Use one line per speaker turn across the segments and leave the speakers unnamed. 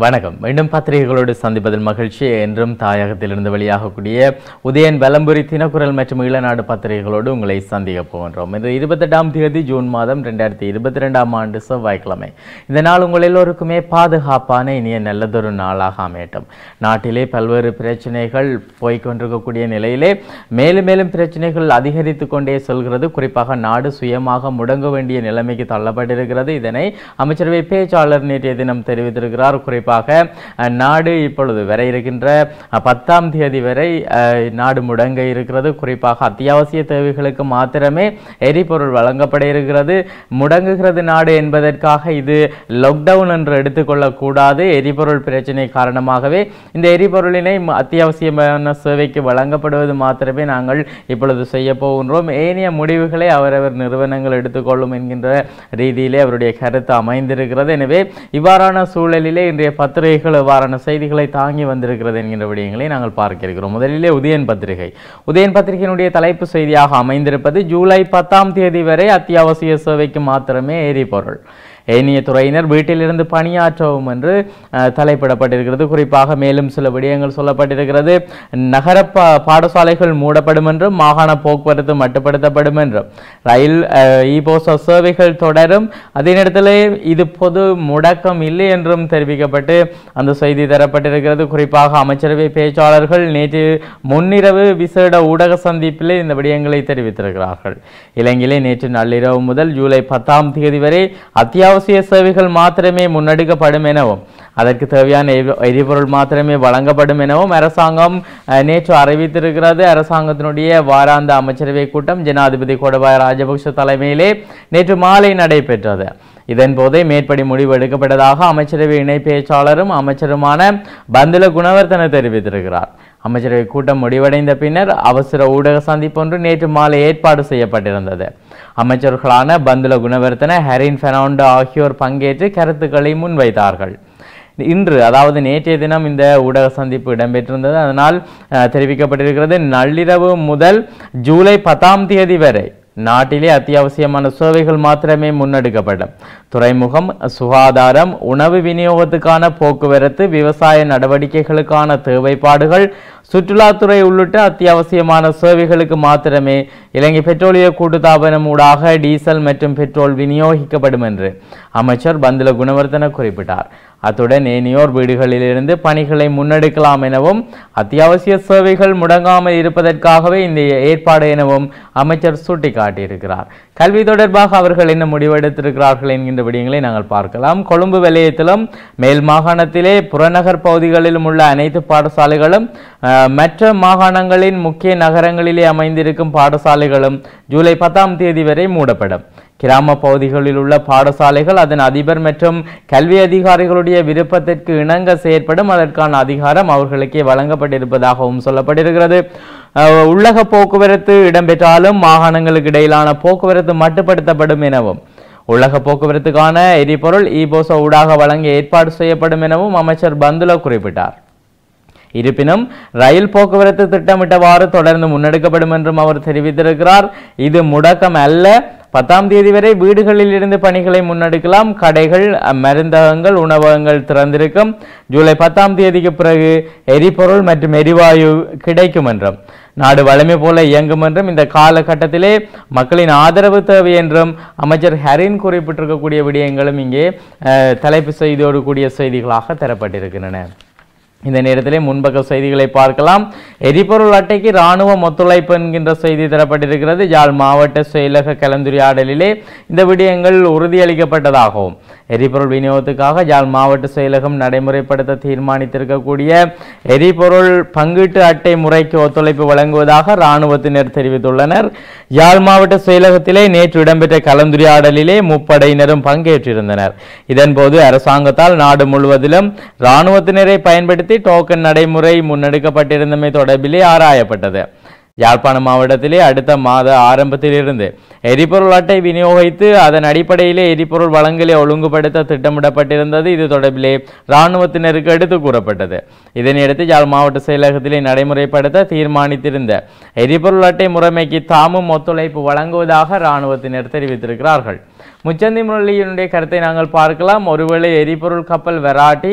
வணக்கம் மீண்டும் பத்திரிகைகளோடு சந்திப்பதில் மகிழ்ச்சி என்றும் தாயகத்திலிருந்து வெளியாகக்கூடிய உதயன் வலம்புரி தினக்குரல் மற்றும் ஈழநாடு பத்திரிகைகளோடு உங்களை சந்திக்க போகின்றோம் இது இருபத்தெட்டாம் தேதி ஜூன் மாதம் ரெண்டாயிரத்தி இருபத்தி ரெண்டாம் ஆண்டு செவ்வாய்க்கிழமை இந்த நாள் உங்கள் எல்லோருக்குமே பாதுகாப்பான இனிய நல்லதொரு நாளாக அமையட்டும் நாட்டிலே பல்வேறு பிரச்சனைகள் போய்கொண்டிருக்கக்கூடிய நிலையிலே மேலும் மேலும் பிரச்சனைகள் அதிகரித்து கொண்டே செல்கிறது குறிப்பாக நாடு சுயமாக முடங்க வேண்டிய நிலைமைக்கு தள்ளப்பட்டிருக்கிறது இதனை அமைச்சரவை பேச்சாளர் நேற்றைய தினம் தெரிவித்திருக்கிறார் குறிப்பாக அஹ், நாடு இப்பொழுது வர இருக்கின்ற அஹ், பத்தாம் தேதி வரை அஹ், நாடு முடங்க இருக்கிறது குறிப்பாக அத்தியாவசிய தேவைகளுக்கு மாத்திரமே எரிபொருள் வழங்கப்பட இருக்கிறது முடங்குகிறது நாடு என்பதற்காக இது லாக்டவுன் என்று எடுத்துக்கொள்ளக்கூடாது எரிபொருள் பிரச்சனை காரணமாகவே இந்த எரிபொருளினை ம- அத்தியாவசியமான சேவைக்கு வழங்கப்படுவது மாத்திரமே நாங்கள் இப்பொழுது செய்ய போகின்றோம் ஏனைய முடிவுகளை அவரவர் நிறுவனங்கள் எடுத்துக்கொள்ளும் என்கின்ற ரீதியிலே அவருடைய கருத்து அமைந்திருக்கிறது எனவே இவ்வாறான சூழலிலே இன்றைய பத்திரிகைகள் இவ்வாறான செய்திகளை தாங்கி வந்திருக்கிறது என்கின்ற விடயங்களை நாங்கள் பார்க்க இருக்கிறோம் முதலிலே உதயன் பத்திரிகை உதயன் பத்திரிகையினுடைய தலைப்பு செய்தியாக அமைந்திருப்பது ஜூலை பத்தாம் தேதி வரை அத்தியாவசிய சேவைக்கு மாத்திரமே எரிபொருள் ஏனைய துறையினர் வீட்டிலிருந்து பணியாற்றவும் என்று அஹ், தலைப்பிடப்பட்டிருக்கிறது குறிப்பாக மேலும் சில விடயங்கள் சொல்லப்பட்டிருக்கிறது நகர பா பாடசாலைகள் மூடப்படும் என்றும் மாகாண போக்குவரத்து மட்டுப்படுத்தப்படும் என்றும் ரயில் இபோச சேவைகள் தொடரும் அதே நேரத்தில் இது பொது முடக்கம் இல்லை என்றும் தெரிவிக்கப்பட்டு அந்த செய்தி தரப்பட்டிருக்கிறது குறிப்பாக அமைச்சரவை பேச்சாளர்கள் நேற்று முன்னிரவு விசேட ஊடக சந்திப்பில் இந்த விடயங்களை தெரிவித்திருக்கிறார்கள் இலங்கையிலே நேற்று நள்ளிரவு முதல் ஜூலை பத்தாம் தேதி வரை அத்தியாவசிய சேவைகள் மாத்திரமே முன்னெடுக்கப்படும் எனவும் அதற்கு தேவையான எரி- எரிபொருள் மாத்திரமே வழங்கப்படும் எனவும் அரசாங்கம் அஹ், நேற்று அறிவித்திருக்கிறது அரசாங்கத்தினுடைய வாராந்த அமைச்சரவை கூட்டம் ஜனாதிபதி கோடபாய ராஜபக்ஷ தலைமையிலே நேற்று மாலை நடைபெற்றது இதன் போதே மேற்படி முடிவு எடுக்கப்பட்டதாக அமைச்சரவை இணை பேச்சாளரும் அமைச்சருமான பந்துல குணவர்தன தெரிவித்திருக்கிறார் அமைச்சரவை கூட்டம் முடிவடைந்த பின்னர் அவசர ஊடக சந்திப்பொன்று நேற்று மாலை ஏற்பாடு செய்யப்பட்டிருந்தது அமைச்சர்களான பந்துல குணவர்தன ஹெரின் பெர்னாண்டோ ஆகியோர் பங்கேற்று கருத்துக்களை முன்வைத்தார்கள் இன்று அதாவது நேற்றைய தினம் இந்த ஊடக சந்திப்பு இடம்பெற்றிருந்தது அதனால் அஹ், தெரிவிக்கப்பட்டிருக்கிறது நள்ளிரவு முதல் ஜூலை பத்தாம் தேதி வரை நாட்டிலே அத்தியாவசியமான சேவைகள் மாத்திரமே முன்னெடுக்கப்படும் துறைமுகம் சுகாதாரம் உணவு விநியோகத்துக்கான போக்குவரத்து விவசாய நடவடிக்கைகளுக்கான தேவைப்பாடுகள் சுற்றுலாத்துறை உள்ளிட்ட அத்தியாவசியமான சேவைகளுக்கு மாத்திரமே இலங்கை பெட்ரோலிய கூட்டுத்தாபனம் ஊடாக டீசல் மற்றும் பெட்ரோல் விநியோகிக்கப்படும் என்று அமைச்சர் பந்துல குணவர்தன குறிப்பிட்டார் அத்துடன் ஏனையோர் வீடுகளிலிருந்து பணிகளை முன்னெடுக்கலாம் எனவும் அத்தியாவசிய சேவைகள் முடங்காமல் இருப்பதற்காகவே இந்த ஏற்பாடு எனவும் அமைச்சர் சுட்டிக்காட்டியிருக்கிறார் கல்வி தொடர்பாக அவர்கள் என்ன முடிவெடுத்திருக்கிறார்கள் என்கின்ற விடயங்களை நாங்கள் பார்க்கலாம் கொழும்பு வலயத்திலும் மேல் மாகாணத்திலே புறநகர் பகுதிகளிலும் உள்ள அனைத்து பாடசாலைகளும் அஹ், மற்ற மாகாணங்களின் முக்கிய நகரங்களிலே அமைந்திருக்கும் பாடசாலைகளும் ஜூலை பத்தாம் தேதி வரை மூடப்படும் கிராம பகுதிகளில் உள்ள பாடசாலைகள் அதன் அதிபர் மற்றும் கல்வி அதிகாரிகளுடைய விருப்பத்திற்கு இணங்க செயற்படும் அதற்கான அதிகாரம் அவர்களுக்கே வழங்கப்பட்டிருப்பதாகவும் சொல்லப்பட்டிருக்கிறது அஹ், உள்ளக போக்குவரத்து இடம்பெற்றாலும் மாகாணங்களுக்கு இடையிலான போக்குவரத்து மட்டுப்படுத்தப்படும் எனவும் உலக போக்குவரத்துக்கான எரிபொருள் இபோசோ ஊடாக வழங்க ஏற்பாடு செய்யப்படும் எனவும் அமைச்சர் பந்துல குறிப்பிட்டார் இருப்பினும் ரயில் போக்குவரத்து திட்டமிட்டவாறு தொடர்ந்து முன்னெடுக்கப்படும் என்றும் அவர் தெரிவித்திருக்கிறார் இது முடக்கம் அல்ல பத்தாம் தேதி வரை வீடுகளில் இருந்து பணிகளை முன்னெடுக்கலாம் கடைகள் அஹ், மருந்தகங்கள் உணவகங்கள் திறந்திருக்கும் ஜூலை பத்தாம் தேதிக்கு பிறகு எரிபொருள் மற்றும் எரிவாயு கிடைக்கும் என்றும் நாடு வலிமை போல இயங்கும் என்றும் இந்த காலகட்டத்திலே மக்களின் ஆதரவு தேவை என்றும் அமைச்சர் ஹரின் குறிப்பிட்டிருக்கக்கூடிய விடயங்களும் இங்கே அஹ், தலைப்பு செய்தியோடு கூடிய செய்திகளாக தரப்பட்டிருக்கின்றன இந்த நேரத்திலே முன்பக்க செய்திகளை பார்க்கலாம் எரிபொருள் அட்டைக்கு இராணுவம் ஒத்துழைப்பு என்கின்ற செய்தி தரப்பட்டிருக்கிறது யாழ் மாவட்ட செயலக கலந்துரையாடலிலே இந்த விடயங்கள் உறுதியளிக்கப்பட்டதாகவும் எரிபொருள் விநியோகத்துக்காக யாழ் மாவட்ட செயலகம் நடைமுறைப்படுத்த தீர்மானித்திருக்கக்கூடிய எரிபொருள் பங்கீட்டு அட்டை முறைக்கு ஒத்துழைப்பு வழங்குவதாக இராணுவத்தினர் தெரிவித்துள்ளனர் யாழ் மாவட்ட செயலகத்திலே நேற்று இடம்பெற்ற கலந்துரையாடலிலே முப்படையினரும் பங்கேற்றிருந்தனர் இதன்போது அரசாங்கத்தால் நாடு முழுவதிலும் இராணுவத்தினரை பயன்படுத்தி டோக்கன் நடைமுறை முன்னெடுக்கப்பட்டிருந்தமை தொடர்பிலே ஆராயப்பட்டது யாழ்ப்பாண மாவட்டத்திலே அடுத்த மாத ஆரம்பத்திலிருந்து எரிபொருள் அட்டை விநியோகித்து அதன் அடிப்படையிலே எரிபொருள் வழங்கலை ஒழுங்குபடுத்த திட்டமிடப்பட்டிருந்தது இது தொடர்பிலே இராணுவத்தினருக்கு எடுத்து கூறப்பட்டது இதனையடுத்து யாழ் மாவட்ட செயலகத்திலே நடைமுறைப்படுத்த தீர்மானித்திருந்த எரிபொருள் அட்டை முறைமைக்கு தாமும் ஒத்துழைப்பு வழங்குவதாக இராணுவத்தினர் தெரிவித்திருக்கிறார்கள் முச்சந்தி முரளியினுடைய கருத்தை நாங்கள் பார்க்கலாம் ஒருவேளை எரிபொருள் கப்பல் வராட்டி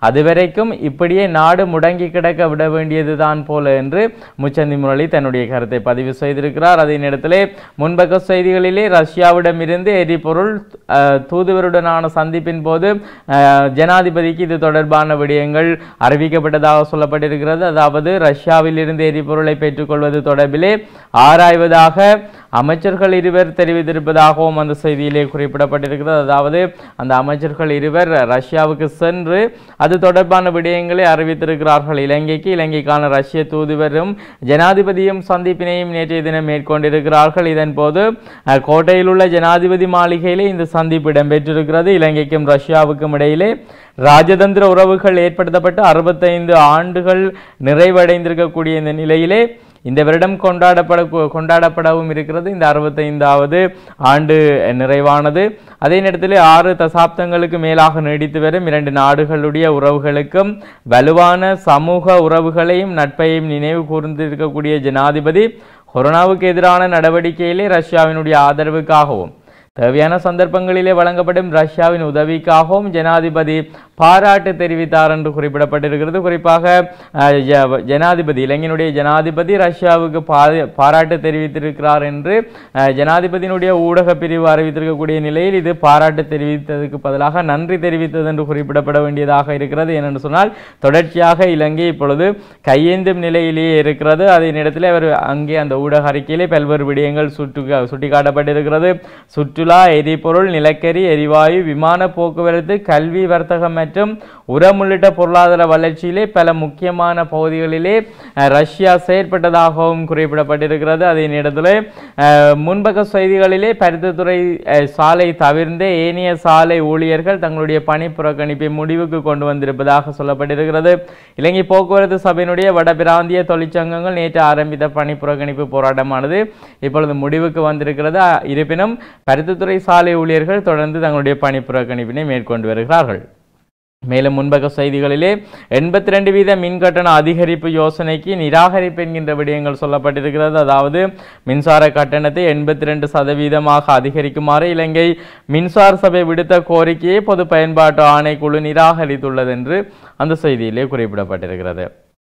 அதுவரைக்கும் இப்படியே நாடு முடங்கி கிடக்க விட வேண்டியதுதான் போல என்று முச்சந்தி முரளி தன்னுடைய கருத்தை பதிவு செய்திருக்கிறார் அதே நேரத்திலே முன்பக்க செய்திகளிலே ரஷ்யாவிடமிருந்து எரிபொருள் அஹ், தூதுவருடனான சந்திப்பின் போது அஹ், ஜனாதிபதிக்கு இது தொடர்பான விடயங்கள் அறிவிக்கப்பட்டதாக சொல்லப்பட்டிருக்கிறது அதாவது ரஷ்யாவில் இருந்து எரிபொருளை பெற்றுக்கொள்வது தொடர்பிலே ஆராய்வதாக அமைச்சர்கள் இருவர் தெரிவித்திருப்பதாகவும் அந்த செய்தியிலே குறிப்பிடப்பட்டிருக்கிறது அதாவது அந்த அமைச்சர்கள் இருவர் ரஷ்யாவுக்கு சென்று அது தொடர்பான விடயங்களை அறிவித்திருக்கிறார்கள் இலங்கைக்கு இலங்கைக்கான ரஷ்ய தூதுவரும் ஜனாதிபதியும் சந்திப்பினையும் நேற்றைய தினம் மேற்கொண்டிருக்கிறார்கள் இதன் போது அஹ், கோட்டையில் உள்ள ஜனாதிபதி மாளிகையிலே இந்த சந்திப்பு இடம்பெற்றிருக்கிறது இலங்கைக்கும் ரஷ்யாவுக்கும் இடையிலே ராஜதந்திர உறவுகள் ஏற்படுத்தப்பட்டு அறுபத்தைந்து ஆண்டுகள் நிறைவடைந்திருக்கக்கூடிய இந்த நிலையிலே இந்த வருடம் கொண்டாடப்பட கொண்டாடப்படவும் இருக்கிறது இந்த அறுபத்தைந்தாவது ஆண்டு நிறைவானது அதே நேரத்தில் ஆறு தசாப்தங்களுக்கு மேலாக நீடித்து வரும் இரண்டு நாடுகளுடைய உறவுகளுக்கும் வலுவான சமூக உறவுகளையும் நட்பையும் நினைவு கூர்ந்திருக்கக்கூடிய ஜனாதிபதி கொரோனாவுக்கு எதிரான நடவடிக்கையிலே ரஷ்யாவினுடைய ஆதரவுக்காகவும் தேவையான சந்தர்ப்பங்களிலே வழங்கப்படும் ரஷ்யாவின் உதவிக்காகவும் ஜனாதிபதி பாராட்டு தெரிவித்தார் என்று குறிப்பிடப்பட்டிருக்கிறது குறிப்பாக அஹ், ஜ- ஜனாதிபதி இலங்கையினுடைய ஜனாதிபதி ரஷ்யாவுக்கு பா- பாராட்டு தெரிவித்திருக்கிறார் என்று அஹ், ஜனாதிபதியினுடைய ஊடக பிரிவு அறிவித்திருக்கக்கூடிய நிலையில் இது பாராட்டு தெரிவித்ததுக்கு பதிலாக நன்றி தெரிவித்தது என்று குறிப்பிடப்பட வேண்டியதாக இருக்கிறது ஏனென்று சொன்னால் தொடர்ச்சியாக இலங்கை இப்பொழுது கையேந்தும் நிலையிலேயே இருக்கிறது அதே நேரத்தில் அவர் அங்கே அந்த ஊடக அறிக்கையிலே பல்வேறு விடயங்கள் சுட்டு சுட்டிக்காட்டப்பட்டிருக்கிறது சுற்றுலா எரிபொருள் நிலக்கரி எரிவாயு விமான போக்குவரத்து கல்வி வர்த்தகம் மற்றும் உரம் உள்ளிட்ட பொருளாதார வளர்ச்சியிலே பல முக்கியமான பகுதிகளிலே அஹ், ரஷ்யா செயற்பட்டதாகவும் குறிப்பிடப்பட்டிருக்கிறது அதே நேரத்தில் அஹ், முன்பக்க செய்திகளிலே பருத்தித்துறை அஹ், சாலை தவிர்ந்த ஏனைய சாலை ஊழியர்கள் தங்களுடைய பணி புறக்கணிப்பை முடிவுக்கு கொண்டு வந்திருப்பதாக சொல்லப்பட்டிருக்கிறது இலங்கை போக்குவரத்து சபையினுடைய வடபிராந்திய தொழிற்சங்கங்கள் நேற்று ஆரம்பித்த பணி புறக்கணிப்பு போராட்டமானது இப்பொழுது முடிவுக்கு வந்திருக்கிறது அ, இருப்பினும் பருத்தித்துறை சாலை ஊழியர்கள் தொடர்ந்து தங்களுடைய பணி புறக்கணிப்பினை மேற்கொண்டு வருகிறார்கள் மேலும் முன்பக்க செய்திகளிலே எண்பத்தி ரெண்டு வீத மின் கட்டண அதிகரிப்பு யோசனைக்கு நிராகரிப்பு என்கின்ற விடயங்கள் சொல்லப்பட்டிருக்கிறது அதாவது மின்சார கட்டணத்தை எண்பத்தி ரெண்டு சதவீதமாக அதிகரிக்குமாறு இலங்கை மின்சார சபை விடுத்த கோரிக்கையை பொது பயன்பாட்டு ஆணைக்குழு நிராகரித்துள்ளது என்று அந்த செய்தியிலே குறிப்பிடப்பட்டிருக்கிறது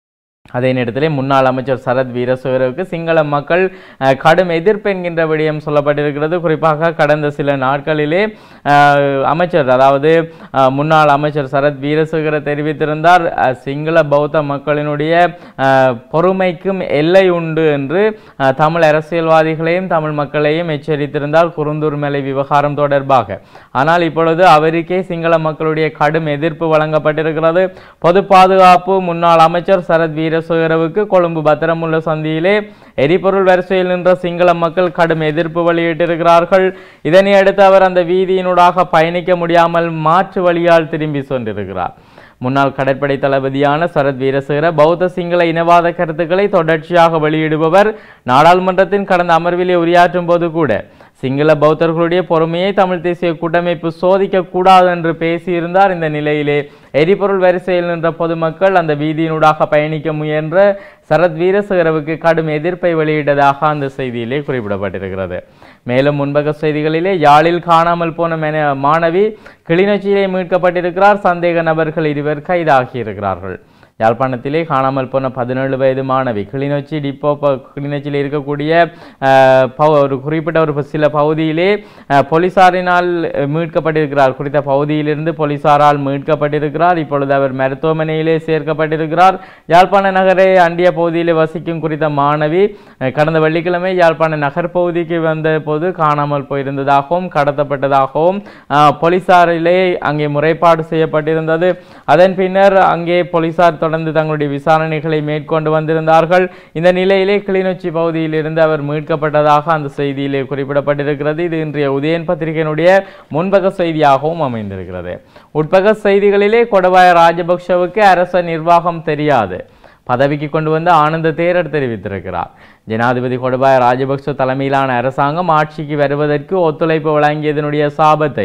அதே நேரத்திலே முன்னாள் அமைச்சர் சரத் வீரசுவருக்கு சிங்கள மக்கள் அஹ், கடும் எதிர்ப்பு என்கின்ற விடயம் சொல்லப்பட்டிருக்கிறது குறிப்பாக கடந்த சில நாட்களிலே அஹ், அமைச்சர் அதாவது அஹ், முன்னாள் அமைச்சர் சரத் வீரசுகர தெரிவித்திருந்தார் அஹ், சிங்கள பௌத்த மக்களினுடைய அஹ், பொறுமைக்கும் எல்லை உண்டு என்று அஹ், தமிழ் அரசியல்வாதிகளையும் தமிழ் மக்களையும் எச்சரித்திருந்தார் குருந்தூர் மலை விவகாரம் தொடர்பாக ஆனால் இப்பொழுது அவருக்கே சிங்கள மக்களுடைய கடும் எதிர்ப்பு வழங்கப்பட்டிருக்கிறது பொது பாதுகாப்பு முன்னாள் அமைச்சர் சரத் வீரசுகரவுக்கு கொழும்பு பத்திரமுள்ள சந்தியிலே எரிபொருள் வரிசையில் நின்ற சிங்கள மக்கள் கடும் எதிர்ப்பு வெளியிட்டிருக்கிறார்கள் இதனை அடுத்து அவர் அந்த வீதியினூடாக பயணிக்க முடியாமல் மாற்று வழியால் திரும்பி சென்றிருக்கிறார் முன்னாள் கடற்படை தளபதியான சரத் வீரசேகர பௌத்த சிங்கள இனவாத கருத்துக்களை தொடர்ச்சியாக வெளியிடுபவர் நாடாளுமன்றத்தின் கடந்த அமர்விலே உரையாற்றும் போது கூட சிங்கள பௌத்தர்களுடைய பொறுமையை தமிழ் தேசிய கூட்டமைப்பு சோதிக்க கூடாது என்று பேசியிருந்தார் இந்த நிலையிலே எரிபொருள் வரிசையில் நின்ற பொதுமக்கள் அந்த வீதியினூடாக பயணிக்க முயன்ற சரத் வீரசேகரவுக்கு கடும் எதிர்ப்பை வெளியிட்டதாக அந்த செய்தியிலே குறிப்பிடப்பட்டிருக்கிறது மேலும் முன்பக செய்திகளிலே யாழில் காணாமல் போன மென- மாணவி கிளிநொச்சியிலே மீட்கப்பட்டிருக்கிறார் சந்தேக நபர்கள் இருவர் கைதாகியிருக்கிறார்கள் யாழ்ப்பாணத்திலே காணாமல் போன பதினேழு வயது மாணவி கிளிநொச்சி டிப்போ ப- கிளிநொச்சியில் இருக்கக்கூடிய அஹ், ப- ஒரு குறிப்பிட்ட ஒரு சில பகுதியிலே அஹ், போலீசாரினால் அஹ், மீட்கப்பட்டிருக்கிறார் குறித்த பகுதியிலிருந்து போலீசாரால் மீட்கப்பட்டிருக்கிறார் இப்பொழுது அவர் மருத்துவமனையிலே சேர்க்கப்பட்டிருக்கிறார் யாழ்ப்பாண நகரை அண்டிய பகுதியிலே வசிக்கும் குறித்த மாணவி அஹ், கடந்த வெள்ளிக்கிழமை யாழ்ப்பாண நகர் பகுதிக்கு வந்த போது காணாமல் போயிருந்ததாகவும் கடத்தப்பட்டதாகவும் அஹ், போலீசாரிலே அங்கே முறைப்பாடு செய்யப்பட்டிருந்தது அதன் பின்னர் அங்கே போலீசார் தொடர்ந்து தங்களுடைய விசாரணைகளை மேற்கொண்டு வந்திருந்தார்கள் இந்த நிலையிலே கிளிநொச்சி பகுதியிலிருந்து அவர் மீட்கப்பட்டதாக அந்த செய்தியிலே குறிப்பிடப்பட்டிருக்கிறது இது இன்றைய உதயன் பத்திரிகையினுடைய முன்பக செய்தியாகவும் அமைந்திருக்கிறது உட்பக செய்திகளிலே கொடபாய ராஜபக்ஷவுக்கு அரச நிர்வாகம் தெரியாது பதவிக்கு கொண்டு வந்த ஆனந்த தேரர் தெரிவித்திருக்கிறார் ஜனாதிபதி கொடபாய ராஜபக்ஷ தலைமையிலான அரசாங்கம் ஆட்சிக்கு வருவதற்கு ஒத்துழைப்பு வழங்கியதனுடைய சாபத்தை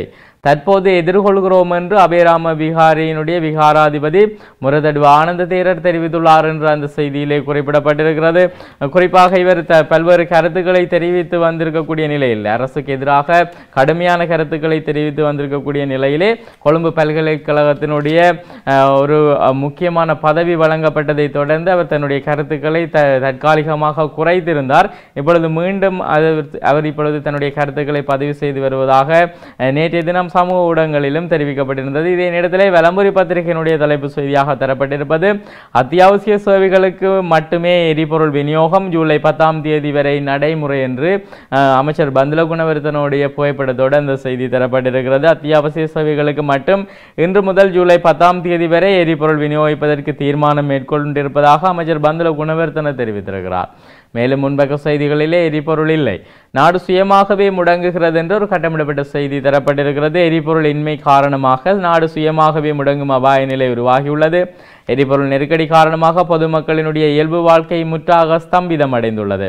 தற்போது எதிர்கொள்கிறோம் என்று அபேராம விகாரியினுடைய விகாராதிபதி முரதடுவ ஆனந்த தேரர் தெரிவித்துள்ளார் என்று அந்த செய்தியிலே குறிப்பிடப்பட்டிருக்கிறது குறிப்பாக இவர் த பல்வேறு கருத்துக்களை தெரிவித்து வந்திருக்கக்கூடிய நிலையில் அரசுக்கு எதிராக கடுமையான கருத்துக்களை தெரிவித்து வந்திருக்கக்கூடிய நிலையிலே கொழும்பு பல்கலைக்கழகத்தினுடைய அஹ், ஒரு அஹ், முக்கியமான பதவி வழங்கப்பட்டதை தொடர்ந்து அவர் தன்னுடைய கருத்துக்களை த தற்காலிகமாக குறைத்திருந்தார் இப்பொழுது மீண்டும் அது அவர் இப்பொழுது தன்னுடைய கருத்துக்களை பதிவு செய்து வருவதாக அஹ், நேற்றைய தினம் சமூக ஊடகங்களிலும் தெரிவிக்கப்பட்டிருந்தது இதே நேரத்திலே வலம்புரி பத்திரிகையினுடைய தலைப்பு செய்தியாக தரப்பட்டிருப்பது அத்தியாவசிய சேவைகளுக்கு மட்டுமே எரிபொருள் விநியோகம் ஜூலை பத்தாம் தேதி வரை நடைமுறை என்று அஹ், அமைச்சர் பந்துல குணவர்த்தனுடைய புகைப்படத்தோடு அந்த செய்தி தரப்பட்டிருக்கிறது அத்தியாவசிய சேவைகளுக்கு மட்டும் இன்று முதல் ஜூலை பத்தாம் தேதி வரை எரிபொருள் விநியோகிப்பதற்கு தீர்மானம் மேற்கொண்டிருப்பதாக அமைச்சர் பந்துல குணவர்த்தன தெரிவித்திருக்கிறார் மேலும் முன்பக்க செய்திகளிலே எரிபொருள் இல்லை நாடு சுயமாகவே முடங்குகிறது என்று ஒரு கட்டமிடப்பட்ட செய்தி தரப்பட்டிருக்கிறது எரிபொருள் இன்மை காரணமாக நாடு சுயமாகவே முடங்கும் அபாய நிலை உருவாகியுள்ளது எரிபொருள் நெருக்கடி காரணமாக பொதுமக்களினுடைய இயல்பு வாழ்க்கை முற்றாக ஸ்தம்பிதம் அடைந்துள்ளது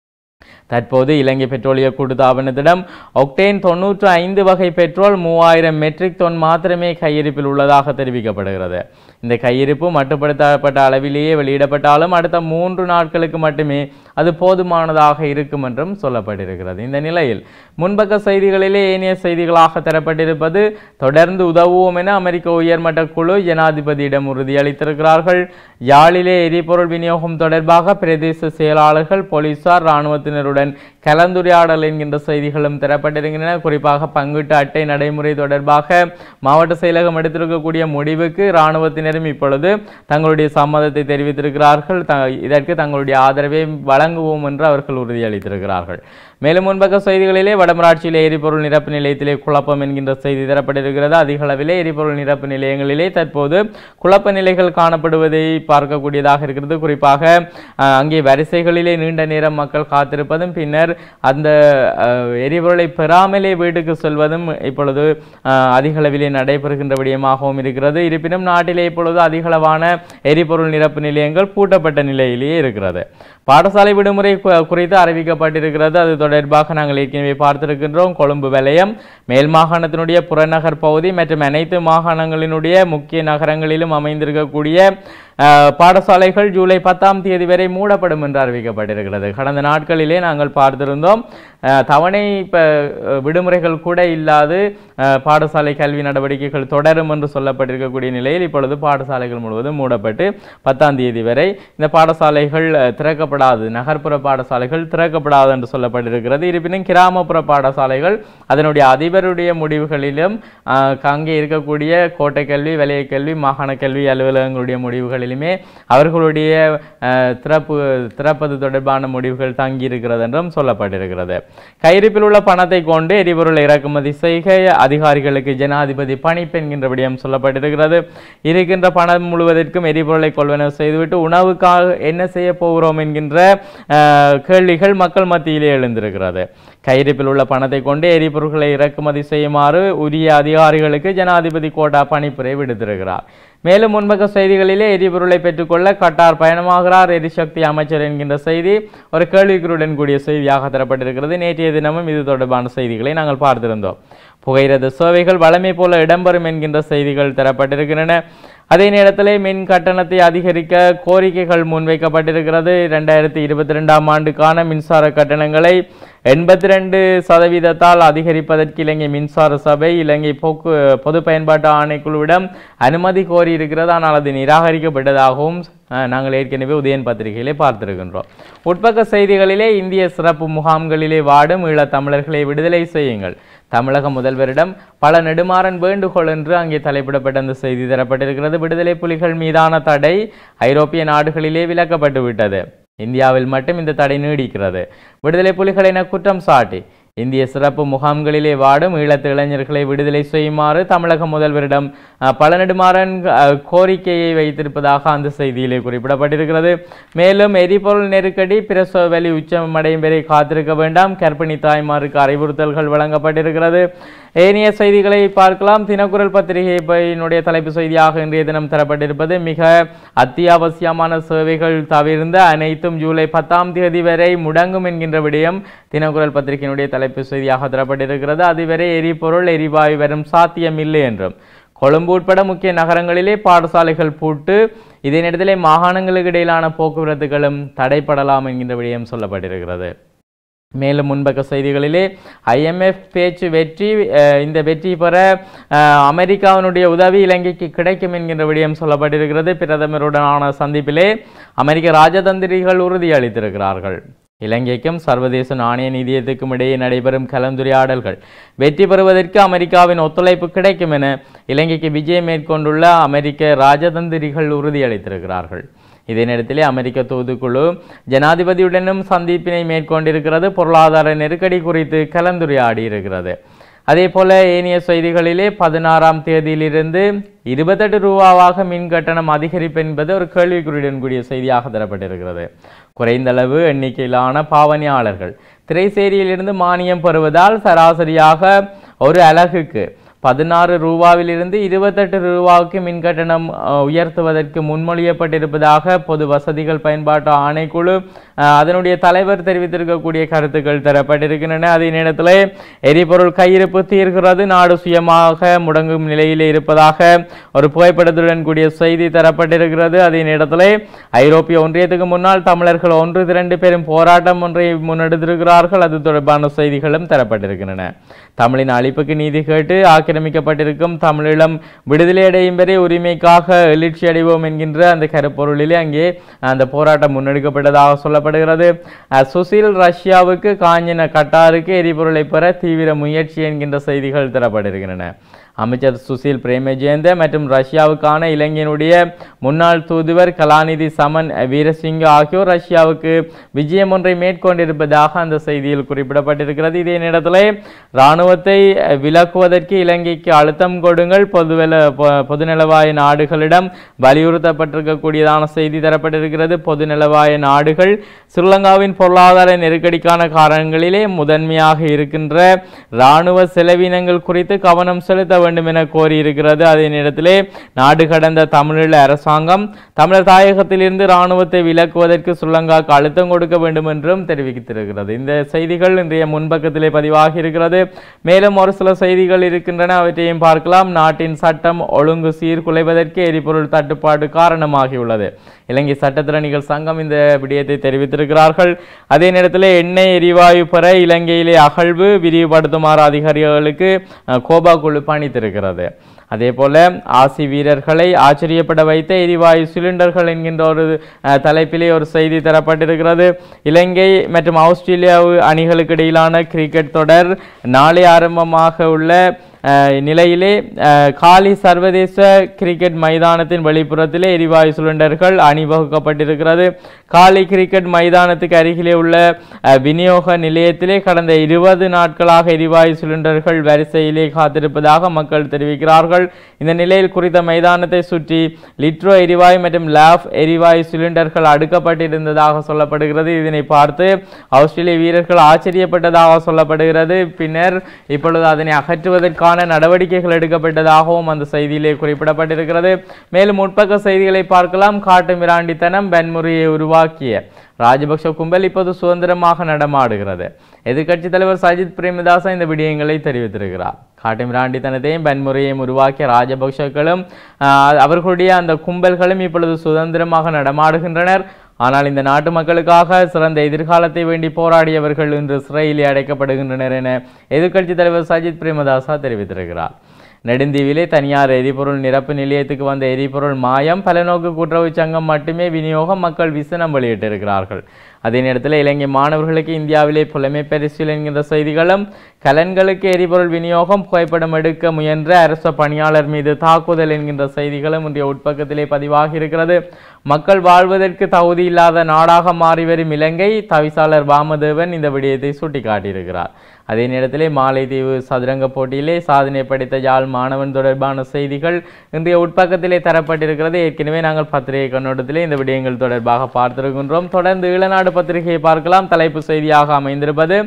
தற்போது இலங்கை பெட்ரோலிய கூட்டுத்தாபனத்திடம் ஒக்டேன் தொன்னூற்று ஐந்து வகை பெட்ரோல் மூவாயிரம் மெட்ரிக் டன் மாத்திரமே கையிருப்பில் உள்ளதாக தெரிவிக்கப்படுகிறது இந்த கையிருப்பு மட்டுப்படுத்தப்பட்ட அளவிலேயே வெளியிடப்பட்டாலும் அடுத்த மூன்று நாட்களுக்கு மட்டுமே அது போதுமானதாக இருக்கும் என்றும் சொல்லப்பட்டிருக்கிறது இந்த நிலையில் முன்பக்க செய்திகளிலே ஏனைய செய்திகளாக தரப்பட்டிருப்பது தொடர்ந்து உதவுவோம் என அமெரிக்க உயர்மட்ட குழு ஜனாதிபதியிடம் உறுதியளித்திருக்கிறார்கள் யாழிலே எரிபொருள் விநியோகம் தொடர்பாக பிரதேச செயலாளர்கள் போலீசார் இராணுவத்தினருடன் கலந்துரையாடல் என்கின்ற செய்திகளும் தரப்பட்டிருக்கின்றன குறிப்பாக பங்கீட்டு அட்டை நடைமுறை தொடர்பாக மாவட்ட செயலகம் எடுத்திருக்கக்கூடிய முடிவுக்கு இராணுவத்தினரும் இப்பொழுது தங்களுடைய சம்மதத்தை தெரிவித்திருக்கிறார்கள் த- இதற்கு தங்களுடைய ஆதரவை வழங்குவோம் என்று அவர்கள் உறுதியளித்திருக்கிறார்கள் மேலும் முன்பக்க செய்திகளிலே வடமராட்சியிலே எரிபொருள் நிரப்பு நிலையத்திலே குழப்பம் என்கின்ற செய்தி தரப்பட்டிருக்கிறது அதிக அளவிலே எரிபொருள் நிரப்பு நிலையங்களிலே தற்போது குழப்ப நிலைகள் காணப்படுவதை பார்க்கக்கூடியதாக இருக்கிறது குறிப்பாக அஹ், அங்கே வரிசைகளிலே நீண்ட நேரம் மக்கள் காத்திருப்பதும் பின்னர் அந்த அஹ், எரிபொருளை பெறாமலே வீட்டுக்கு செல்வதும் இப்பொழுது அஹ், அதிக அளவிலே நடைபெறுகின்ற விடயமாகவும் இருக்கிறது இருப்பினும் நாட்டிலே இப்பொழுது அதிகளவான எரிபொருள் நிரப்பு நிலையங்கள் பூட்டப்பட்ட நிலையிலேயே இருக்கிறது பாடசாலை விடுமுறை கு- குறித்து அறிவிக்கப்பட்டிருக்கிறது அது தொடர்பாக நாங்கள் ஏற்கனவே பார்த்திருக்கின்றோம் கொழும்பு வலயம் மேல் மாகாணத்தினுடைய புறநகர் பகுதி மற்றும் அனைத்து மாகாணங்களினுடைய முக்கிய நகரங்களிலும் அமைந்திருக்கக்கூடிய அஹ், பாடசாலைகள் ஜூலை பத்தாம் தேதி வரை மூடப்படும் என்று அறிவிக்கப்பட்டிருக்கிறது கடந்த நாட்களிலே நாங்கள் பார்த்திருந்தோம் அஹ், தவணை இப்ப அஹ், விடுமுறைகள் கூட இல்லாது அஹ், பாடசாலை கல்வி நடவடிக்கைகள் தொடரும் என்று சொல்லப்பட்டிருக்கக்கூடிய நிலையில் இப்பொழுது பாடசாலைகள் முழுவதும் மூடப்பட்டு பத்தாம் தேதி வரை இந்த பாடசாலைகள் அஹ், திறக்கப்படாது நகர்ப்புற பாடசாலைகள் திறக்கப்படாது என்று சொல்லப்பட்டிருக்கிறது இருப்பினும் கிராமப்புற பாடசாலைகள் அதனுடைய அதிபருடைய முடிவுகளிலும் அஹ், அங்கே இருக்கக்கூடிய கோட்டை கல்வி வலய கல்வி மாகாண கல்வி அலுவலகங்களுடைய முடிவுகளிலுமே அவர்களுடைய அஹ், திறப்பு திறப்பது தொடர்பான முடிவுகள் தங்கி இருக்கிறது என்றும் சொல்லப்பட்டிருக்கிறது கையிருப்பில் உள்ள பணத்தை கொண்டு எரிபொருள் இறக்குமதி செய்க அதிகாரிகளுக்கு ஜனாதிபதி பணிப்பு என்கின்ற விடயம் சொல்லப்பட்டிருக்கிறது இருக்கின்ற பணம் முழுவதற்கும் எரிபொருளை கொள்வனவு செய்துவிட்டு உணவுக்காக என்ன செய்ய போகிறோம் என்கின்ற அஹ், கேள்விகள் மக்கள் மத்தியிலே எழுந்திருக்கிறது கையிருப்பில் உள்ள பணத்தை கொண்டு எரிபொருட்களை இறக்குமதி செய்யுமாறு உரிய அதிகாரிகளுக்கு ஜனாதிபதி கோட்டா பணிப்புரை விடுத்திருக்கிறார் மேலும் முன்பக்க செய்திகளிலே எரிபொருளை பெற்றுக்கொள்ள கட்டார் பயணமாகிறார் எரிசக்தி அமைச்சர் என்கின்ற செய்தி ஒரு கேள்விக்குறியுடன் கூடிய செய்தியாக தரப்பட்டிருக்கிறது நேற்றைய தினமும் இது தொடர்பான செய்திகளை நாங்கள் பார்த்திருந்தோம் புகையிரத சேவைகள் வழமை போல இடம்பெறும் என்கின்ற செய்திகள் தரப்பட்டிருக்கின்றன அதே நேரத்திலே மின் கட்டணத்தை அதிகரிக்க கோரிக்கைகள் முன்வைக்கப்பட்டிருக்கிறது இரண்டாயிரத்தி இருபத்தி ரெண்டாம் ஆண்டுக்கான மின்சார கட்டணங்களை எண்பத்தி ரெண்டு சதவீதத்தால் அதிகரிப்பதற்கு இலங்கை மின்சார சபை இலங்கை போக்கு பொது பயன்பாட்டு ஆணைக்குழுவிடம் அனுமதி கோரி இருக்கிறது ஆனால் அது நிராகரிக்கப்பட்டதாகவும் அஹ், நாங்கள் ஏற்கனவே உதயன் பத்திரிகையிலே பார்த்திருக்கின்றோம் உட்பக்க செய்திகளிலே இந்திய சிறப்பு முகாம்களிலே வாடும் ஈழத் தமிழர்களை விடுதலை செய்யுங்கள் தமிழக முதல்வரிடம் பல நெடுமாறன் வேண்டுகோள் என்று அங்கே தலைப்பிடப்பட்ட அந்த செய்தி தரப்பட்டிருக்கிறது விடுதலை புலிகள் மீதான தடை ஐரோப்பிய நாடுகளிலே விலக்கப்பட்டு விட்டது இந்தியாவில் மட்டும் இந்த தடை நீடிக்கிறது விடுதலை புலிகள் என குற்றம் சாட்டி இந்திய சிறப்பு முகாம்களிலே வாடும் ஈழத்து இளைஞர்களை விடுதலை செய்யுமாறு தமிழக முதல்வரிடம் அஹ், பல நெடுமாறன் அஹ், கோரிக்கையை வைத்திருப்பதாக அந்த செய்தியிலே குறிப்பிடப்பட்டிருக்கிறது மேலும் எரிபொருள் நெருக்கடி பிரசவ வலி உச்சமடையும் வரை காத்திருக்க வேண்டாம் கர்ப்பிணி தாய்மாருக்கு அறிவுறுத்தல்கள் வழங்கப்பட்டிருக்கிறது ஏனைய செய்திகளை பார்க்கலாம் தினக்குரல் பத்திரிகையினுடைய தலைப்பு செய்தியாக இன்றைய தினம் தரப்பட்டிருப்பது மிக அத்தியாவசியமான சேவைகள் தவிர்ந்த அனைத்தும் ஜூலை பத்தாம் தேதி வரை முடங்கும் என்கின்ற விடயம் தினக்குரல் பத்திரிகையினுடைய தலைப்பு செய்தியாக தரப்பட்டிருக்கிறது அதுவரை எரிபொருள் எரிவாயு வரும் சாத்தியமில்லை என்றும் கொழும்பு உட்பட முக்கிய நகரங்களிலே பாடசாலைகள் பூட்டு இதே நேரத்திலே மாகாணங்களுக்கு இடையிலான போக்குவரத்துகளும் தடைப்படலாம் என்கின்ற விடயம் சொல்லப்பட்டிருக்கிறது மேலும் முன்பக்க செய்திகளிலே ஐஎம்எஃப் பேச்சு வெற்றி அஹ், இந்த வெற்றி பெற அஹ், அமெரிக்காவினுடைய உதவி இலங்கைக்கு கிடைக்கும் என்கின்ற விடயம் சொல்லப்பட்டிருக்கிறது பிரதமருடனான சந்திப்பிலே அமெரிக்க ராஜதந்திரிகள் உறுதியளித்திருக்கிறார்கள் இலங்கைக்கும் சர்வதேச நாணய நிதியத்துக்கும் இடையே நடைபெறும் கலந்துரையாடல்கள் வெற்றி பெறுவதற்கு அமெரிக்காவின் ஒத்துழைப்பு கிடைக்கும் என இலங்கைக்கு விஜயம் மேற்கொண்டுள்ள அமெரிக்க ராஜதந்திரிகள் உறுதியளித்திருக்கிறார்கள் இதே நேரத்திலே அமெரிக்க தூதுக்குழு ஜனாதிபதியுடனும் சந்திப்பினை மேற்கொண்டிருக்கிறது பொருளாதார நெருக்கடி குறித்து கலந்துரையாடி இருக்கிறது அதே போல ஏனைய செய்திகளிலே பதினாறாம் தேதியிலிருந்து இருபத்தெட்டு ரூபாவாக மின் கட்டணம் அதிகரிப்பு என்பது ஒரு கேள்விக்குறியுடன் கூடிய செய்தியாக தரப்பட்டிருக்கிறது குறைந்த அளவு எண்ணிக்கையிலான பாவனையாளர்கள் திரைசேரியிலிருந்து மானியம் பெறுவதால் சராசரியாக ஒரு அலகுக்கு பதினாறு ரூபாவிலிருந்து இருபத்தெட்டு ரூபாவுக்கு மின் கட்டணம் அஹ், உயர்த்துவதற்கு முன்மொழியப்பட்டிருப்பதாக பொது வசதிகள் பயன்பாட்டு ஆணைக்குழு அஹ், அதனுடைய தலைவர் தெரிவித்திருக்கக்கூடிய கருத்துக்கள் தரப்பட்டிருக்கின்றன அதே நேரத்தில் எரிபொருள் கையிருப்பு தீர்கிறது நாடு சுயமாக முடங்கும் நிலையிலே இருப்பதாக ஒரு புகைப்படத்துடன் கூடிய செய்தி தரப்பட்டிருக்கிறது அதே நேரத்தில் ஐரோப்பிய ஒன்றியத்துக்கு முன்னால் தமிழர்கள் ஒன்று திரண்டு பெரும் போராட்டம் ஒன்றை முன்னெடுத்திருக்கிறார்கள் அது தொடர்பான செய்திகளும் தரப்பட்டிருக்கின்றன தமிழின் அழிப்புக்கு நீதி கேட்டு ஆக்கிரமிக்கப்பட்டிருக்கும் தமிழீழம் விடுதலை அடையும் வரை உரிமைக்காக எழுச்சி அடைவோம் என்கின்ற அந்த கருப்பொருளிலே அங்கே அந்த போராட்டம் முன்னெடுக்கப்பட்டதாக சொல்லப்படுகிறது அஹ், சுசில் ரஷ்யாவுக்கு காஞ்சின கட்டாருக்கு எரிபொருளை பெற தீவிர முயற்சி என்கின்ற செய்திகள் தரப்பட்டிருக்கின்றன அமைச்சர் சுசில் பிரேமஜேந்த மற்றும் ரஷ்யாவுக்கான இலங்கையினுடைய முன்னாள் தூதுவர் கலாநிதி சமன் வீரசிங்க ஆகியோர் ரஷ்யாவுக்கு விஜயம் ஒன்றை மேற்கொண்டிருப்பதாக அந்த செய்தியில் குறிப்பிடப்பட்டிருக்கிறது இதே நேரத்தில் இராணுவத்தை அஹ், விலக்குவதற்கு இலங்கைக்கு அழுத்தம் கொடுங்கள் பொதுவெல பொ- பொதுநலவாய நாடுகளிடம் வலியுறுத்தப்பட்டிருக்கக்கூடியதான செய்தி தரப்பட்டிருக்கிறது பொதுநலவாய நாடுகள் ஸ்ரீலங்காவின் பொருளாதார நெருக்கடிக்கான காரணங்களிலே முதன்மையாக இருக்கின்ற இராணுவ செலவினங்கள் குறித்து கவனம் செலுத்த வேண்டும் என கோரியிருக்கிறது அதே நேரத்திலே நாடு கடந்த தமிழீழ அரசாங்கம் தமிழர் தாயகத்திலிருந்து இராணுவத்தை விலக்குவதற்கு ஸ்ரீலங்காவுக்கு அழுத்தம் கொடுக்க வேண்டும் என்றும் தெரிவித்திருக்கிறது இந்த செய்திகள் இன்றைய முன்பக்கத்திலே பதிவாகி இருக்கிறது மேலும் ஒரு சில செய்திகள் இருக்கின்றன அவற்றையும் பார்க்கலாம் நாட்டின் சட்டம் ஒழுங்கு சீர்குலைவதற்கு எரிபொருள் தட்டுப்பாடு காரணமாகியுள்ளது இலங்கை சட்டத்திறனிகள் சங்கம் இந்த விடயத்தை தெரிவித்திருக்கிறார்கள் அதே நேரத்தில் எண்ணெய் எரிவாயு பெற இலங்கையிலே அகழ்வு விரிவுபடுத்துமாறு அதிகாரிகளுக்கு அஹ், கோபா குழு பணித்திருக்கிறது அதே போல ஆசி வீரர்களை ஆச்சரியப்பட வைத்த எரிவாயு சிலிண்டர்கள் என்கின்ற ஒரு அஹ், தலைப்பிலே ஒரு செய்தி தரப்பட்டிருக்கிறது இலங்கை மற்றும் ஆஸ்திரேலியா அணிகளுக்கு இடையிலான கிரிக்கெட் தொடர் நாளை ஆரம்பமாக உள்ள அஹ், நிலையிலே அஹ், காலி சர்வதேச கிரிக்கெட் மைதானத்தின் வெளிப்புறத்திலே எரிவாயு சிலிண்டர்கள் அணிவகுக்கப்பட்டிருக்கிறது காலி கிரிக்கெட் மைதானத்துக்கு அருகிலே உள்ள அஹ், விநியோக நிலையத்திலே கடந்த இருபது நாட்களாக எரிவாயு சிலிண்டர்கள் வரிசையிலே காத்திருப்பதாக மக்கள் தெரிவிக்கிறார்கள் இந்த நிலையில் குறித்த மைதானத்தை சுற்றி லிட்ரோ எரிவாயு மற்றும் லாப் எரிவாயு சிலிண்டர்கள் அடுக்கப்பட்டிருந்ததாக சொல்லப்படுகிறது இதனை பார்த்து ஆஸ்திரேலிய வீரர்கள் ஆச்சரியப்பட்டதாக சொல்லப்படுகிறது பின்னர் இப்பொழுது அதனை அகற்றுவதற்கான நடவடிக்கைகள் எடுக்கப்பட்டதாகவும் அந்த செய்தியிலே குறிப்பிடப்பட்டிருக்கிறது மேலும் முற்பக்க செய்திகளை பார்க்கலாம் காட்டு மிராண்டித்தனம் வன்முறையை உருவாக்கிய ராஜபக்ஷ கும்பல் இப்போது சுதந்திரமாக நடமாடுகிறது எதிர்க்கட்சி தலைவர் சஜித் பிரேமதாச இந்த விடயங்களை தெரிவித்திருக்கிறார் காட்டு மிராண்டித்தனத்தையும் வன்முறையையும் உருவாக்கிய ராஜபக்ஷக்களும் ஆஹ், அவர்களுடைய அந்த கும்பல்களும் இப்பொழுது சுதந்திரமாக நடமாடுகின்றனர் ஆனால் இந்த நாட்டு மக்களுக்காக சிறந்த எதிர்காலத்தை வேண்டி போராடியவர்கள் இன்று சிறையிலே அடைக்கப்படுகின்றனர் என எதிர்க்கட்சி தலைவர் சஜித் பிரேமதாசா தெரிவித்திருக்கிறார் நெடுந்தீவிலே தனியார் எரிபொருள் நிரப்பு நிலையத்துக்கு வந்த எரிபொருள் மாயம் பலநோக்கு கூட்டுறவு சங்கம் மட்டுமே விநியோகம் மக்கள் விசனம் வெளியிட்டிருக்கிறார்கள் அதே நேரத்தில் இலங்கை மாணவர்களுக்கு இந்தியாவிலே புலமை பரிசில் என்கின்ற செய்திகளும் கலன்களுக்கு எரிபொருள் விநியோகம் புகைப்படம் எடுக்க முயன்ற அரச பணியாளர் மீது தாக்குதல் என்கின்ற செய்திகளும் இன்றைய உட்பக்கத்திலே பதிவாகி இருக்கிறது மக்கள் வாழ்வதற்கு தகுதி இல்லாத நாடாக மாறி வரும் இலங்கை தவிசாளர் வாமதேவன் இந்த விடயத்தை சுட்டிக்காட்டியிருக்கிறார் அதே நேரத்திலே மாலைதீவு சதுரங்க போட்டியிலே சாதனை படைத்த யாழ் மாணவன் தொடர்பான செய்திகள் இன்றைய உட்பக்கத்திலே தரப்பட்டிருக்கிறது ஏற்கனவே நாங்கள் பத்திரிகை கண்ணோட்டத்திலே இந்த விடயங்கள் தொடர்பாக பார்த்திருக்கின்றோம் தொடர்ந்து ஈழநாடு பத்திரிகையை பார்க்கலாம் தலைப்பு செய்தியாக அமைந்திருப்பது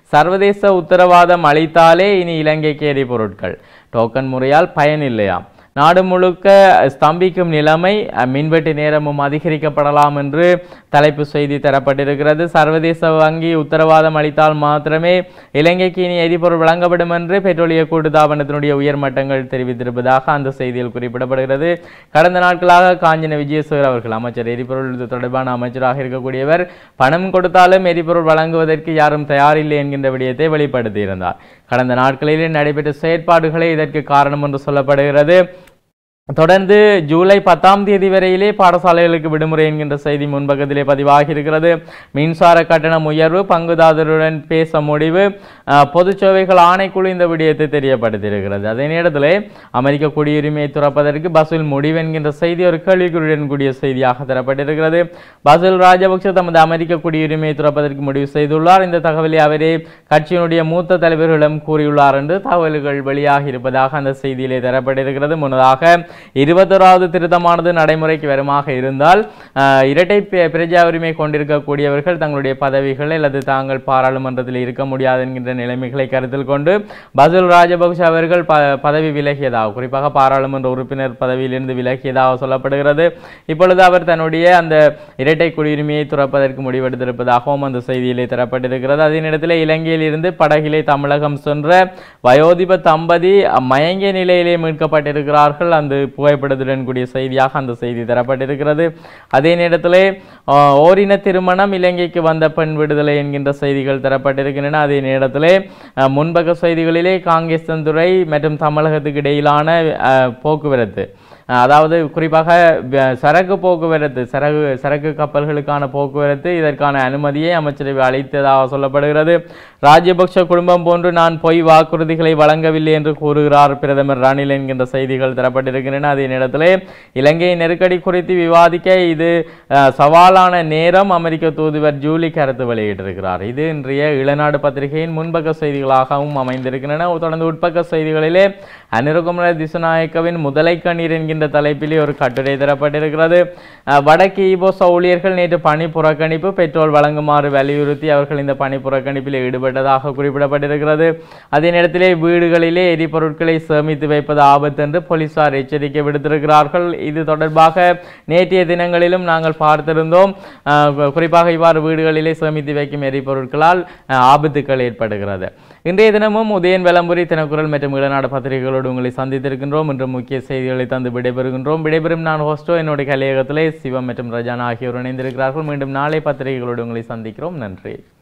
சர்வதேச உத்தரவாதம் அளித்தாலே இனி இலங்கைக்கு எரிபொருட்கள் டோக்கன் முறையால் பயனில்லையாம் நாடு முழுக்க ஸ்தம்பிக்கும் நிலைமை அஹ், மின்வெட்டு நேரமும் அதிகரிக்கப்படலாம் என்று தலைப்பு செய்தி தரப்பட்டிருக்கிறது சர்வதேச வங்கி உத்தரவாதம் அளித்தால் மாத்திரமே இலங்கைக்கு இனி எரிபொருள் வழங்கப்படும் என்று பெட்ரோலிய கூட்டுத்தாபனத்தினுடைய உயர்மட்டங்கள் தெரிவித்திருப்பதாக அந்த செய்தியில் குறிப்பிடப்படுகிறது கடந்த நாட்களாக காஞ்சன விஜயசேகர் அவர்கள் அமைச்சர் எரிபொருள் இது தொடர்பான அமைச்சராக இருக்கக்கூடியவர் பணம் கொடுத்தாலும் எரிபொருள் வழங்குவதற்கு யாரும் தயாரில்லை என்கின்ற விடயத்தை வெளிப்படுத்தியிருந்தார் கடந்த நாட்களிலே நடைபெற்ற செயற்பாடுகளே இதற்கு காரணம் என்று சொல்லப்படுகிறது தொடர்ந்து ஜூலை பத்தாம் தேதி வரையிலே பாடசாலைகளுக்கு விடுமுறை என்கின்ற செய்தி முன்பக்கத்திலே பதிவாகி இருக்கிறது மின்சார கட்டணம் உயர்வு பங்குதாரருடன் பேச முடிவு அஹ், பொதுச் சேவைகள் ஆணைக்குழு இந்த விடயத்தை தெரியப்படுத்தியிருக்கிறது அதே நேரத்தில் அமெரிக்க குடியுரிமையை துறப்பதற்கு பஸ்ஸில் முடிவு என்கின்ற செய்தி ஒரு கேள்விக்குறியுடன் கூடிய செய்தியாக தரப்பட்டிருக்கிறது பசில் ராஜபக்ஷ தமது அமெரிக்க குடியுரிமையை துறப்பதற்கு முடிவு செய்துள்ளார் இந்த தகவலை அவரே கட்சியினுடைய மூத்த தலைவர்களிடம் கூறியுள்ளார் என்று தகவல்கள் வெளியாகி இருப்பதாக அந்த செய்தியிலே தரப்பட்டிருக்கிறது முன்னதாக இருபத்தோராவது திருத்தமானது நடைமுறைக்கு வருமாக இருந்தால் ஆஹ், இரட்டை பி- பிரஜா உரிமை கொண்டிருக்கக்கூடியவர்கள் தங்களுடைய பதவிகளை அல்லது தாங்கள் பாராளுமன்றத்தில் இருக்க முடியாது என்கின்ற நிலைமைகளை கருத்தில் கொண்டு பசுல் ராஜபக்ஷ அவர்கள் ப பதவி விலகியதாக குறிப்பாக பாராளுமன்ற உறுப்பினர் பதவியிலிருந்து விலகியதாக சொல்லப்படுகிறது இப்பொழுது அவர் தன்னுடைய அந்த இரட்டை குடியுரிமையை துறப்பதற்கு முடிவெடுத்திருப்பதாகவும் அந்த செய்தியிலே தரப்பட்டிருக்கிறது அதே நேரத்தில் இலங்கையில் இருந்து படகிலே தமிழகம் சென்ற வயோதிப தம்பதி மயங்கிய நிலையிலே மீட்கப்பட்டிருக்கிறார்கள் அந்த புகைப்படத்துடன் கூடிய செய்தியாக அந்த செய்தி தரப்பட்டிருக்கிறது அதே நேரத்திலே ஆஹ், ஓரின திருமணம் இலங்கைக்கு வந்த பெண் விடுதலை என்கின்ற செய்திகள் தரப்பட்டிருக்கின்றன அதே நேரத்திலே ஆஹ், முன்பக்க செய்திகளிலே காங்கேசன்துறை மற்றும் தமிழகத்துக்கு இடையிலான ஆஹ், போக்குவரத்து அஹ் அதாவது குறிப்பாக வ- சரக்கு போக்குவரத்து சரக்கு சரக்கு கப்பல்களுக்கான போக்குவரத்து இதற்கான அனுமதியை அமைச்சரவை அளித்ததாக சொல்லப்படுகிறது ராஜபக்ஷ குடும்பம் போன்று நான் பொய் வாக்குறுதிகளை வழங்கவில்லை என்று கூறுகிறார் பிரதமர் ரணில் என்கின்ற செய்திகள் தரப்பட்டிருக்கின்றன அதே நேரத்திலே இலங்கை நெருக்கடி குறித்து விவாதிக்க இது அஹ், சவாலான நேரம் அமெரிக்க தூதுவர் ஜூலி கருத்து வெளியிட்டிருக்கிறார் இது இன்றைய இளநாடு பத்திரிகையின் முன்பக்க செய்திகளாகவும் அமைந்திருக்கின்றன தொடர்ந்து உட்பக்க செய்திகளிலே அனிருகுமர திசுநாயக்கவின் முதலை கண்ணீர் என்கின்ற தலைப்பிலே ஒரு கட்டுரை தரப்பட்டிருக்கிறது அஹ், வடக்கு ஈபோச ஊழியர்கள் நேற்று பணி புறக்கணிப்பு பெட்ரோல் வழங்குமாறு வலியுறுத்தி அவர்கள் இந்த பணி புறக்கணிப்பில் ஈடுபட்டதாக குறிப்பிடப்பட்டிருக்கிறது அதே நேரத்திலே வீடுகளிலே எரிபொருட்களை சேமித்து வைப்பது ஆபத்து என்று போலீசார் எச்சரிக்கை விடுத்திருக்கிறார்கள் இது தொடர்பாக நேற்றைய தினங்களிலும் நாங்கள் பார்த்திருந்தோம் அஹ், கு- குறிப்பாக இவ்வாறு வீடுகளிலே சேமித்து வைக்கும் எரிபொருட்களால் அஹ், ஆபத்துக்கள் ஏற்படுகிறது இன்றைய தினமும் உதயன் விளம்பரி தினக்குரல் மற்றும் இளநாடு பத்திரிகைகளோடு உங்களை சந்தித்திருக்கின்றோம் இன்று முக்கிய செய்திகளை தந்து விடைபெறுகின்றோம் விடைபெறும் நான் ஹோஸ்டோ என்னுடைய கலையகத்திலே சிவம் மற்றும் ரஜானா ஆகியோர் இணைந்திருக்கிறார்கள் மீண்டும் நாளை பத்திரிகைகளோடு உங்களை சந்திக்கிறோம் நன்றி